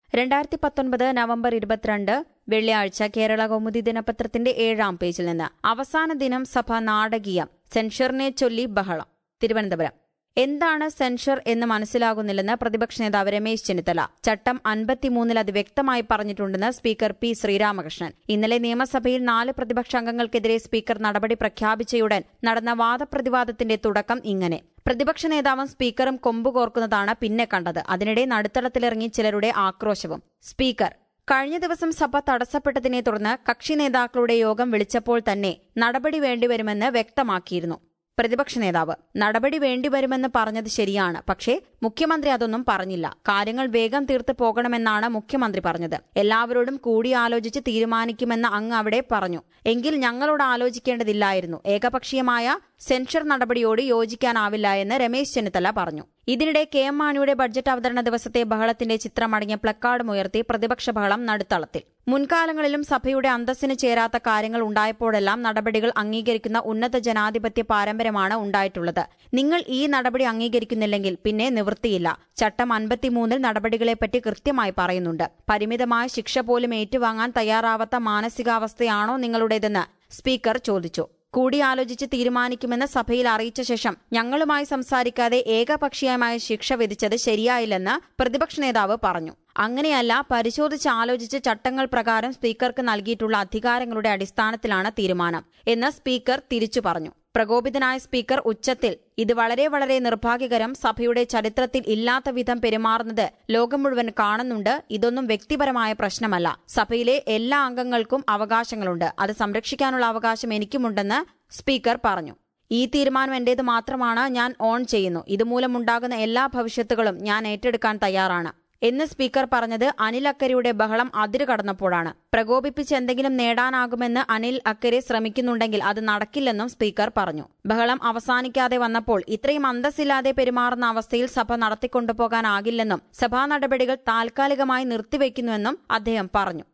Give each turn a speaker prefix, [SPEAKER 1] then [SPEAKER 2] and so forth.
[SPEAKER 1] രണ്ടായിരത്തി പത്തൊൻപത് നവംബർ ഇരുപത്തിരണ്ട് വെള്ളിയാഴ്ച കേരള കൗമുദി ദിനപത്രത്തിന്റെ ഏഴാം പേജിൽ നിന്ന് അവസാന ദിനം സഭ നാടകീയം സെൻഷറിനെ ചൊല്ലി ബഹളം തിരുവനന്തപുരം എന്താണ് സെൻഷർ എന്ന് മനസ്സിലാകുന്നില്ലെന്ന് പ്രതിപക്ഷ നേതാവ് രമേശ് ചെന്നിത്തല ചട്ടം അൻപത്തിമൂന്നിൽ അത് വ്യക്തമായി പറഞ്ഞിട്ടുണ്ടെന്ന് സ്പീക്കർ പി ശ്രീരാമകൃഷ്ണൻ ഇന്നലെ നിയമസഭയിൽ നാല് പ്രതിപക്ഷ അംഗങ്ങൾക്കെതിരെ സ്പീക്കർ നടപടി പ്രഖ്യാപിച്ചയുടൻ നടന്ന വാദപ്രതിവാദത്തിന്റെ തുടക്കം ഇങ്ങനെ പ്രതിപക്ഷ നേതാവും സ്പീക്കറും കൊമ്പുകോർക്കുന്നതാണ് പിന്നെ കണ്ടത് അതിനിടെ നടുത്തളത്തിലിറങ്ങി ചിലരുടെ ആക്രോശവും സ്പീക്കർ കഴിഞ്ഞ ദിവസം സഭ തടസ്സപ്പെട്ടതിനെ തുടർന്ന് കക്ഷി നേതാക്കളുടെ യോഗം വിളിച്ചപ്പോൾ തന്നെ നടപടി വേണ്ടിവരുമെന്ന് വ്യക്തമാക്കിയിരുന്നു പ്രതിപക്ഷ നേതാവ് നടപടി വേണ്ടിവരുമെന്ന് പറഞ്ഞത് ശരിയാണ് പക്ഷേ മുഖ്യമന്ത്രി അതൊന്നും പറഞ്ഞില്ല കാര്യങ്ങൾ വേഗം തീർത്ത് പോകണമെന്നാണ് മുഖ്യമന്ത്രി പറഞ്ഞത് എല്ലാവരോടും കൂടിയാലോചിച്ച് തീരുമാനിക്കുമെന്ന് അങ്ങ് അവിടെ പറഞ്ഞു എങ്കിൽ ഞങ്ങളോട് ആലോചിക്കേണ്ടതില്ലായിരുന്നു ഏകപക്ഷീയമായ സെൻഷർ നടപടിയോട് യോജിക്കാനാവില്ല എന്ന് രമേശ് ചെന്നിത്തല പറഞ്ഞു ഇതിനിടെ കെ എം മാണിയുടെ ബഡ്ജറ്റ് അവതരണ ദിവസത്തെ ബഹളത്തിന്റെ ചിത്രമടങ്ങിയ പ്ലക്കാർഡും ഉയർത്തി പ്രതിപക്ഷ ബഹളം നടുത്തളത്തിൽ മുൻകാലങ്ങളിലും സഭയുടെ അന്തസ്സിന് ചേരാത്ത കാര്യങ്ങൾ ഉണ്ടായപ്പോഴെല്ലാം നടപടികൾ അംഗീകരിക്കുന്ന ഉന്നത ജനാധിപത്യ പാരമ്പര്യമാണ് ഉണ്ടായിട്ടുള്ളത് നിങ്ങൾ ഈ നടപടി അംഗീകരിക്കുന്നില്ലെങ്കിൽ പിന്നെ നിവൃത്തിയില്ല ചട്ടം അൻപത്തിമൂന്നിൽ നടപടികളെപ്പറ്റി കൃത്യമായി പറയുന്നുണ്ട് പരിമിതമായ ശിക്ഷ പോലും ഏറ്റുവാങ്ങാൻ തയ്യാറാവാത്ത മാനസികാവസ്ഥയാണോ നിങ്ങളുടേതെന്ന് സ്പീക്കർ ചോദിച്ചു കൂടിയാലോചിച്ച് തീരുമാനിക്കുമെന്ന് സഭയിൽ അറിയിച്ച ശേഷം ഞങ്ങളുമായി സംസാരിക്കാതെ ഏകപക്ഷീയമായ ശിക്ഷ വിധിച്ചത് ശരിയായില്ലെന്ന് പ്രതിപക്ഷ നേതാവ് പറഞ്ഞു അങ്ങനെയല്ല പരിശോധിച്ച് ആലോചിച്ച് ചട്ടങ്ങൾ പ്രകാരം സ്പീക്കർക്ക് നൽകിയിട്ടുള്ള അധികാരങ്ങളുടെ അടിസ്ഥാനത്തിലാണ് തീരുമാനം എന്ന് സ്പീക്കർ തിരിച്ചു പറഞ്ഞു പ്രകോപിതനായ സ്പീക്കർ ഉച്ചത്തിൽ ഇത് വളരെ വളരെ നിർഭാഗ്യകരം സഭയുടെ ചരിത്രത്തിൽ ഇല്ലാത്ത വിധം പെരുമാറുന്നത് ലോകം മുഴുവൻ കാണുന്നുണ്ട് ഇതൊന്നും വ്യക്തിപരമായ പ്രശ്നമല്ല സഭയിലെ എല്ലാ അംഗങ്ങൾക്കും അവകാശങ്ങളുണ്ട് അത് സംരക്ഷിക്കാനുള്ള അവകാശം എനിക്കുമുണ്ടെന്ന് സ്പീക്കർ പറഞ്ഞു ഈ തീരുമാനം എന്റേത് മാത്രമാണ് ഞാൻ ഓൺ ചെയ്യുന്നു ഇതുമൂലമുണ്ടാകുന്ന എല്ലാ ഭവിഷ്യത്തുകളും ഞാൻ ഏറ്റെടുക്കാൻ തയ്യാറാണ് എന്ന് സ്പീക്കർ പറഞ്ഞത് അനിൽ അക്കരയുടെ ബഹളം അതിരു കടന്നപ്പോഴാണ് പ്രകോപിപ്പിച്ച് എന്തെങ്കിലും നേടാനാകുമെന്ന് അനിൽ അക്കരെ ശ്രമിക്കുന്നുണ്ടെങ്കിൽ അത് നടക്കില്ലെന്നും സ്പീക്കർ പറഞ്ഞു ബഹളം അവസാനിക്കാതെ വന്നപ്പോൾ ഇത്രയും അന്തസ്സില്ലാതെ പെരുമാറുന്ന അവസ്ഥയിൽ സഭ നടത്തിക്കൊണ്ടുപോകാനാകില്ലെന്നും സഭാ നടപടികൾ താൽക്കാലികമായി നിർത്തിവെക്കുന്നുവെന്നും അദ്ദേഹം പറഞ്ഞു